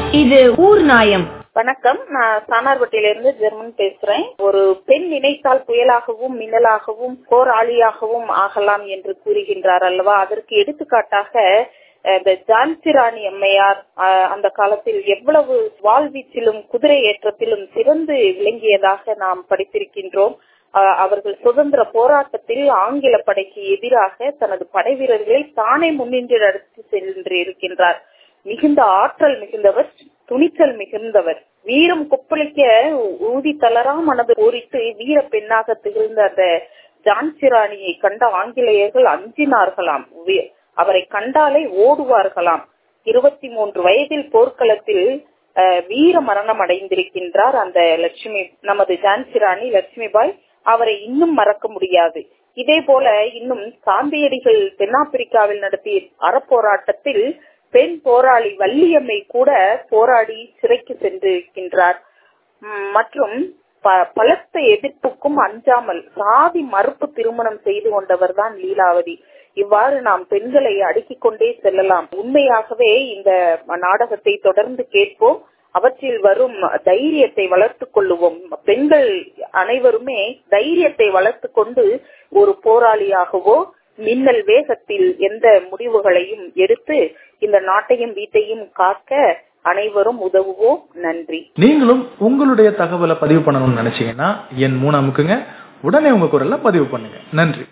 இது ஊர் நாயம் வணக்கம் நான் சானார்பட்டியிலிருந்து ஜெர்மன் பேசுறேன் ஒரு பெண் நினைத்தால் புயலாகவும் மின்னலாகவும் போராளியாகவும் ஆகலாம் என்று கூறுகின்றார் அல்லவா அதற்கு எடுத்துக்காட்டாக அஹ், இந்த ஜான்சி ராணி அம்மையார் அஹ், அந்த காலத்தில் எவ்வளவு வாழ்வீச்சிலும் குதிரை ஏற்றத்திலும் சிறந்து விளங்கியதாக நாம் படித்திருக்கின்றோம் அஹ், அவர்கள் சுதந்திர போராட்டத்தில் ஆங்கில படைக்கு எதிராக தனது படை வீரர்களை தானே முன்னின்று நடத்தி சென்று இருக்கின்றார் மிகுந்த ஆற்றல் மிகுந்தவர் துணிச்சல் மிகுந்தவர் வீரம் கொப்பளிக்க ஊதி தளரா மனது போரிட்டு வீர பெண்ணாக திகழ்ந்த அந்த ஜான்சி ராணியை கண்ட ஆங்கிலேயர்கள் அஞ்சினார்களாம் வி- அவரை கண்டாலே ஓடுவார்களாம் இருபத்தி மூன்று வயதில் போர்க்களத்தில் அஹ், வீர மரணம் அடைந்திருக்கின்றார் அந்த லட்சுமி நமது ஜான்சி ராணி லட்சுமிபாய் அவரை இன்னும் மறக்க முடியாது இதே போல இன்னும் காந்தியடிகள் தென்னாப்பிரிக்காவில் நடத்திய அறப்போராட்டத்தில் பெண் போராளி வள்ளியம்மை கூட போராடி சிறைக்கு சென்றிருக்கின்றார் உம், மற்றும் ப- பலத்த எதிர்ப்புக்கும் அஞ்சாமல் சாதி மறுப்பு திருமணம் செய்து கொண்டவர் தான் லீலாவதி இவ்வாறு நாம் பெண்களை அடுக்கிக் கொண்டே செல்லலாம் உண்மையாகவே இந்த நாடகத்தை தொடர்ந்து கேட்போம் அவற்றில் வரும் தைரியத்தை வளர்த்துக் கொள்ளுவோம் பெண்கள் அனைவருமே தைரியத்தை வளர்த்துக் கொண்டு ஒரு போராளியாகவோ மின்னல் வேகத்தில் எந்த முடிவுகளையும் எடுத்து இந்த நாட்டையும் வீட்டையும் காக்க அனைவரும் உதவுவோம் நன்றி நீங்களும் உங்களுடைய தகவலை பதிவு பண்ணணும்னு நினைச்சீங்கன்னா என் மூணு அமுக்குங்க உடனே உங்க குரல்ல பதிவு பண்ணுங்க நன்றி